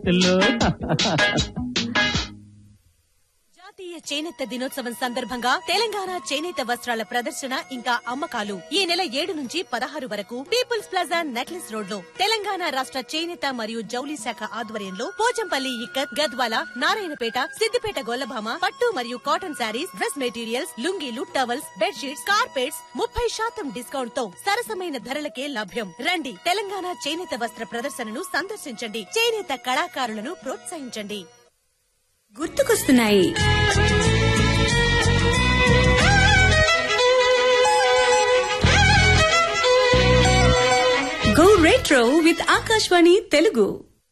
pillow జాతీయ చేనేత దినోత్సవం సందర్భంగా తెలంగాణ చేనేత వస్త్రాల ప్రదర్శన ఇంకా అమ్మకాలు ఈ నెల ఏడు నుంచి పదహారు వరకు పీపుల్స్ ప్లాజా నెక్లెస్ రోడ్ లో తెలంగాణ రాష్ట్ర చేనేత మరియు జౌలి శాఖ ఆధ్వర్యంలో పోచంపల్లి ఇక్కత్ గద్వాల నారాయణపేట సిద్దిపేట గొల్లభామ పట్టు మరియు కాటన్ శారీస్ డ్రెస్ మెటీరియల్స్ లుంగీలు టవల్స్ బెడ్షీట్స్ కార్పెట్స్ ముప్పై శాతం డిస్కౌంట్ తో సరసమైన ధరలకే లభ్యం రండి తెలంగాణ చేనేత వస్త్ర ప్రదర్శనను సందర్శించండి చేనేత కళాకారులను ప్రోత్సహించండి గుర్తుకొస్తున్నాయి go retro with Akashvani Telugu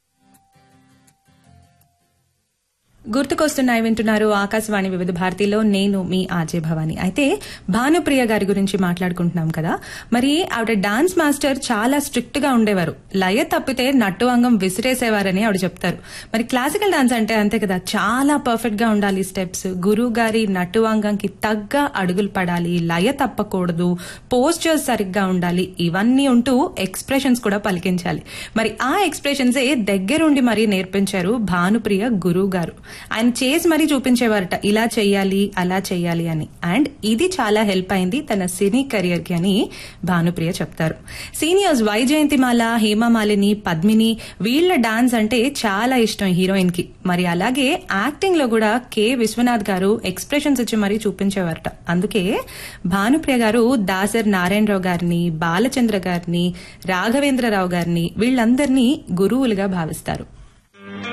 గుర్తుకొస్తున్నాయి వింటున్నారు ఆకాశవాణి వివిధ భారతిలో నేను మీ ఆజే భవాని అయితే భానుప్రియ గారి గురించి మాట్లాడుకుంటున్నాం కదా మరి ఆవిడ డాన్స్ మాస్టర్ చాలా స్ట్రిక్ట్ గా ఉండేవారు లయ తప్పితే నట్టు అంగం విసిరేసేవారని ఆవిడ చెప్తారు మరి క్లాసికల్ డాన్స్ అంటే అంతే కదా చాలా పర్ఫెక్ట్ గా ఉండాలి స్టెప్స్ గురువు గారి నట్టు అంగంకి తగ్గ అడుగులు పడాలి లయ తప్పకూడదు పోస్చర్స్ సరిగ్గా ఉండాలి ఇవన్నీ ఉంటూ ఎక్స్ప్రెషన్స్ కూడా పలికించాలి మరి ఆ ఎక్స్ప్రెషన్సే దగ్గరుండి మరీ నేర్పించారు భానుప్రియ గురువు గారు ఆయన చేసి మరీ చూపించేవారట ఇలా చెయ్యాలి అలా చెయ్యాలి అని అండ్ ఇది చాలా హెల్ప్ అయింది తన సినీ కెరియర్ కి అని భానుప్రియ చెప్తారు సీనియర్స్ వైజయంతిమాల హేమమాలిని పద్మిని వీళ్ళ డాన్స్ అంటే చాలా ఇష్టం హీరోయిన్ కి మరి అలాగే యాక్టింగ్ లో కూడా కె విశ్వనాథ్ గారు ఎక్స్ప్రెషన్స్ ఇచ్చి మరీ చూపించేవారట అందుకే భానుప్రియ గారు దాసర్ నారాయణరావు గారిని బాలచంద్ర గారిని రాఘవేంద్రరావు గారిని వీళ్ళందరినీ గురువులుగా భావిస్తారు